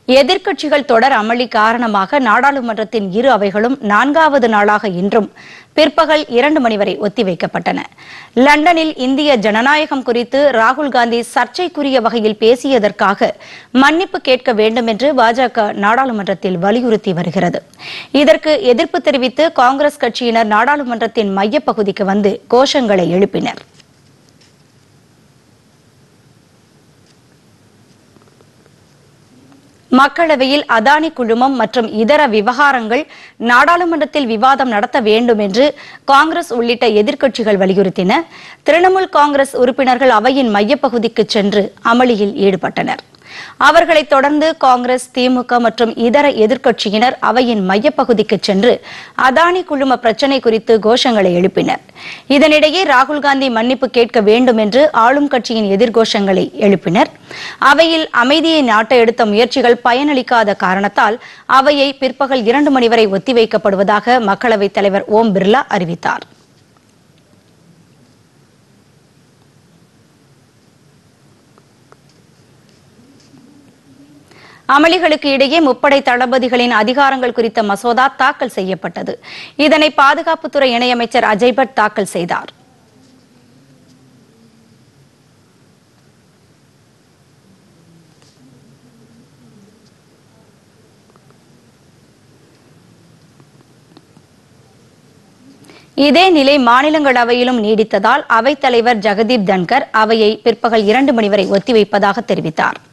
எதிர்க்கட்சிகள் தொடர் அமளி காரணமாக நாடாளுமன்றத்தின் இரு அவைகளும் நான்காவது நாளாக இன்றும் பிற்பகல் இரண்டு மணி வரை ஒத்திவைக்கப்பட்டன லண்டனில் இந்திய ஜனநாயகம் குறித்து ராகுல் காந்தி சர்ச்சைக்குரிய வகையில் பேசியதற்காக மன்னிப்பு கேட்க வேண்டும் என்று பாஜக நாடாளுமன்றத்தில் வலியுறுத்தி வருகிறது இதற்கு எதிர்ப்பு தெரிவித்து காங்கிரஸ் கட்சியினர் நாடாளுமன்றத்தின் மையப்பகுதிக்கு வந்து கோஷங்களை எழுப்பினர் மக்களவையில் அதானி குழுமம் மற்றும் இதர விவகாரங்கள் நாடாளுமன்றத்தில் விவாதம் நடத்த வேண்டும் என்று காங்கிரஸ் உள்ளிட்ட எதிர்க்கட்சிகள் வலியுறுத்தின திரிணாமுல் காங்கிரஸ் உறுப்பினர்கள் அவையின் மையப்பகுதிக்கு சென்று அமளியில் ஈடுபட்டனர் அவர்களைத் தொடர்ந்து காங்கிரஸ் திமுக மற்றும் இதர எதிர்க்கட்சியினர் அவையின் மையப்பகுதிக்கு சென்று அதானி குழும பிரச்சினை குறித்து கோஷங்களை எழுப்பினர் இதனிடையே ராகுல் காந்தி மன்னிப்பு கேட்க வேண்டும் என்று ஆளும் கட்சியின் எதிர்கோஷங்களை எழுப்பினர் அவையில் அமைதியை நாட்ட எடுத்த முயற்சிகள் பயனளிக்காத காரணத்தால் அவையை பிற்பகல் இரண்டு மணி வரை ஒத்திவைக்கப்படுவதாக மக்களவைத் தலைவர் ஓம் பிர்லா அறிவித்தார் அமளிகளுக்கு இடையே முப்படை தளபதிகளின் அதிகாரங்கள் குறித்த மசோதா தாக்கல் செய்யப்பட்டது இதனை பாதுகாப்புத்துறை இணையமைச்சர் அஜய் பட் தாக்கல் செய்தார் இதே நிலை மாநிலங்களவையிலும் நீடித்ததால் அவைத் தலைவர் ஜெகதீப் தன்கர் அவையை பிற்பகல் இரண்டு மணி வரை ஒத்திவைப்பதாக தெரிவித்தார்